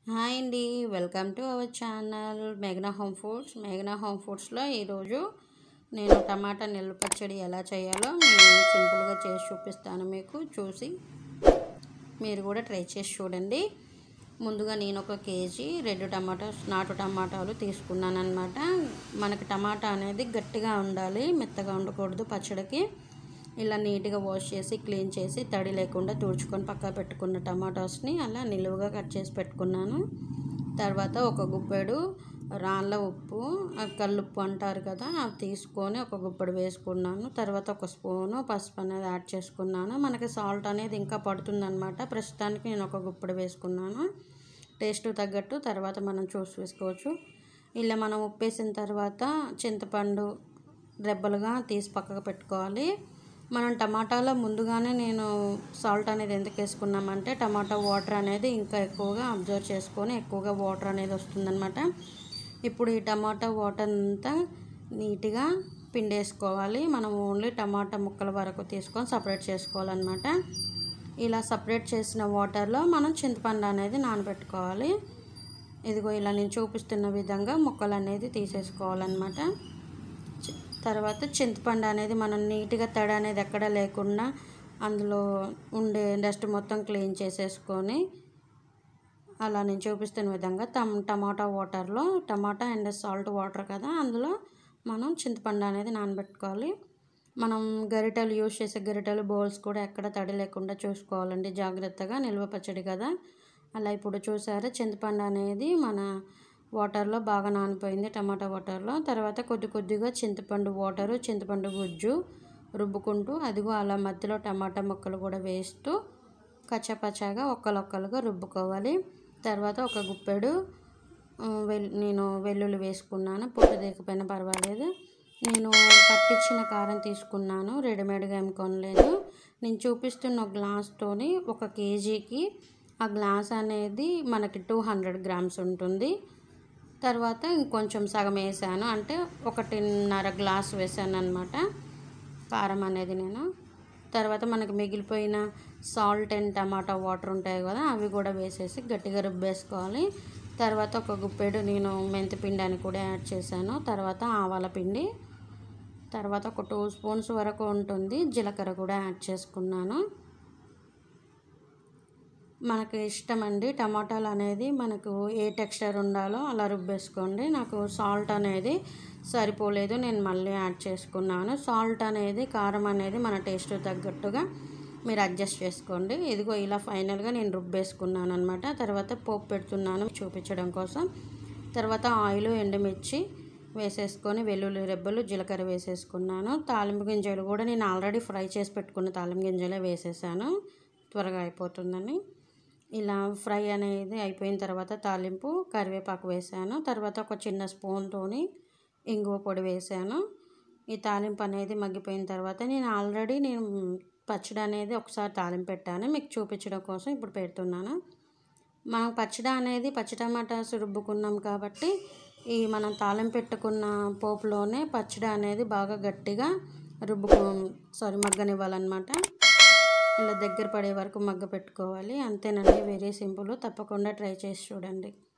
hi అండి welcome to our channel మేఘనా home foods మేఘనా హోమ్ ఫుడ్స్లో ఈరోజు నేను టమాటా నిల్వ పచ్చడి ఎలా చేయాలో నేను సింపుల్గా చేసి చూపిస్తాను మీకు చూసి మీరు కూడా ట్రై చేసి చూడండి ముందుగా నేను ఒక కేజీ రెడ్ టమాటా నాటు టమాటాలు తీసుకున్నాను అనమాట మనకి టమాటా అనేది గట్టిగా ఉండాలి మెత్తగా ఉండకూడదు పచ్చడికి ఇలా నీట్గా వాష్ చేసి క్లీన్ చేసి తడి లేకుండా తుడుచుకొని పక్క పెట్టుకున్న టమాటోస్ని అలా నిలువుగా కట్ చేసి పెట్టుకున్నాను తర్వాత ఒక గుప్పెడు రాళ్ళ ఉప్పు కల్లుప్పు అంటారు కదా అవి తీసుకొని ఒక గుప్పెడు వేసుకున్నాను తర్వాత ఒక స్పూను పసుపు అనేది యాడ్ చేసుకున్నాను మనకి సాల్ట్ అనేది ఇంకా పడుతుందన్నమాట ప్రస్తుతానికి నేను ఒక గుప్పెడు వేసుకున్నాను టేస్ట్ తగ్గట్టు తర్వాత మనం చూసి వేసుకోవచ్చు ఇలా మనం ఉప్పు వేసిన తర్వాత చింతపండు రెబ్బలుగా తీసి పక్కకు పెట్టుకోవాలి మనం టమాటాలో ముందుగానే నేను సాల్ట్ అనేది ఎందుకు వేసుకున్నామంటే టమాటా వాటర్ అనేది ఇంకా ఎక్కువగా అబ్జర్వ్ చేసుకొని ఎక్కువగా వాటర్ అనేది వస్తుందన్నమాట ఇప్పుడు ఈ టమాటా వాటర్ అంతా నీట్గా పిండేసుకోవాలి మనం ఓన్లీ టమాటా ముక్కల వరకు తీసుకొని సపరేట్ చేసుకోవాలన్నమాట ఇలా సపరేట్ చేసిన వాటర్లో మనం చింతపండు అనేది నానబెట్టుకోవాలి ఇదిగో ఇలా నేను చూపిస్తున్న విధంగా ముక్కలు అనేది తీసేసుకోవాలన్నమాట తర్వాత చింతపండు అనేది మనం నీట్గా తడి అనేది ఎక్కడ లేకుండా అందులో ఉండే డస్ట్ మొత్తం క్లీన్ చేసేసుకొని అలా నేను చూపిస్తున్న విధంగా టమ్ టమాటా వాటర్లో టమాటా అండ్ సాల్ట్ వాటర్ కదా అందులో మనం చింతపండు అనేది నానబెట్టుకోవాలి మనం గరిటెలు యూజ్ చేసే గరిటెలు బౌల్స్ కూడా ఎక్కడ తడి లేకుండా చూసుకోవాలండి జాగ్రత్తగా నిల్వ పచ్చడి కదా అలా ఇప్పుడు చూసారా చింతపండు అనేది మన వాటర్లో బాగా నానిపోయింది టమాటా వాటర్లో తర్వాత కొద్ది కొద్దిగా చింతపండు వాటరు చింతపండు గుజ్జు రుబ్బుకుంటూ అదిగో అలా మధ్యలో టమాటా ముక్కలు కూడా వేస్తూ కచ్చపచ్చాగా ఒక్కలొక్కలుగా రుబ్బుకోవాలి తర్వాత ఒక గుప్పెడు వెల్ నేను వెల్లుల్లి వేసుకున్నాను పొట్టు తీకపోయినా పర్వాలేదు నేను పట్టించిన కారం తీసుకున్నాను రెడీమేడ్గా ఏం కొనలేదు నేను చూపిస్తున్న గ్లాస్తోని ఒక కేజీకి ఆ గ్లాస్ అనేది మనకి టూ హండ్రెడ్ గ్రామ్స్ ఉంటుంది తర్వాత ఇంకొంచెం సగం వేసాను అంటే ఒకటిన్నర గ్లాస్ వేసాను అనమాట కారం అనేది నేను తర్వాత మనకి మిగిలిపోయిన సాల్ట్ అండ్ టమాటా వాటర్ ఉంటాయి కదా అవి కూడా వేసేసి గట్టిగా రుబ్బేసుకోవాలి తర్వాత ఒక గుప్పెడు నేను మెంతి పిండి అని కూడా యాడ్ చేశాను తర్వాత ఆవాల పిండి తర్వాత ఒక టూ స్పూన్స్ వరకు ఉంటుంది జీలకర్ర కూడా యాడ్ చేసుకున్నాను మనకు ఇష్టం అండి టమాటాలు అనేది మనకు ఏ టెక్స్చర్ ఉండాలో అలా రుబ్బేసుకోండి నాకు సాల్ట్ అనేది సరిపోలేదు నేను మళ్ళీ యాడ్ చేసుకున్నాను సాల్ట్ అనేది కారం అనేది మన టేస్ట్ తగ్గట్టుగా మీరు అడ్జస్ట్ చేసుకోండి ఇదిగో ఇలా ఫైనల్గా నేను రుబ్బేసుకున్నాను అనమాట తర్వాత పోపు పెడుతున్నాను చూపించడం కోసం తర్వాత ఆయిల్ ఎండుమిర్చి వేసేసుకొని వెల్లుల్లి రెబ్బలు జీలకర్ర వేసేసుకున్నాను తాలింపు గింజలు కూడా నేను ఆల్రెడీ ఫ్రై చేసి పెట్టుకున్న తాలింపు గింజలే వేసేసాను త్వరగా అయిపోతుందని ఇలా ఫ్రై అనేది అయిపోయిన తర్వాత తాలింపు కరివేపాకు వేసాను తర్వాత ఒక చిన్న స్పూన్తోని ఇంగువ పొడి వేసాను ఈ తాలింపు అనేది మగ్గిపోయిన తర్వాత నేను ఆల్రెడీ నేను పచ్చడి అనేది ఒకసారి తాలింపు పెట్టాను మీకు చూపించడం కోసం ఇప్పుడు పెడుతున్నాను మనం పచ్చడి అనేది పచ్చి టమాటాస్ రుబ్బుకున్నాం కాబట్టి ఈ మనం తాలింపు పెట్టుకున్న పోపులోనే పచ్చడి అనేది బాగా గట్టిగా రుబ్బుకో సారీ మగ్గనివ్వాలన్నమాట ఇలా దగ్గర పడే వరకు మగ్గ పెట్టుకోవాలి అంతేనండి వెరీ సింపుల్ తప్పకుండా ట్రై చేసి చూడండి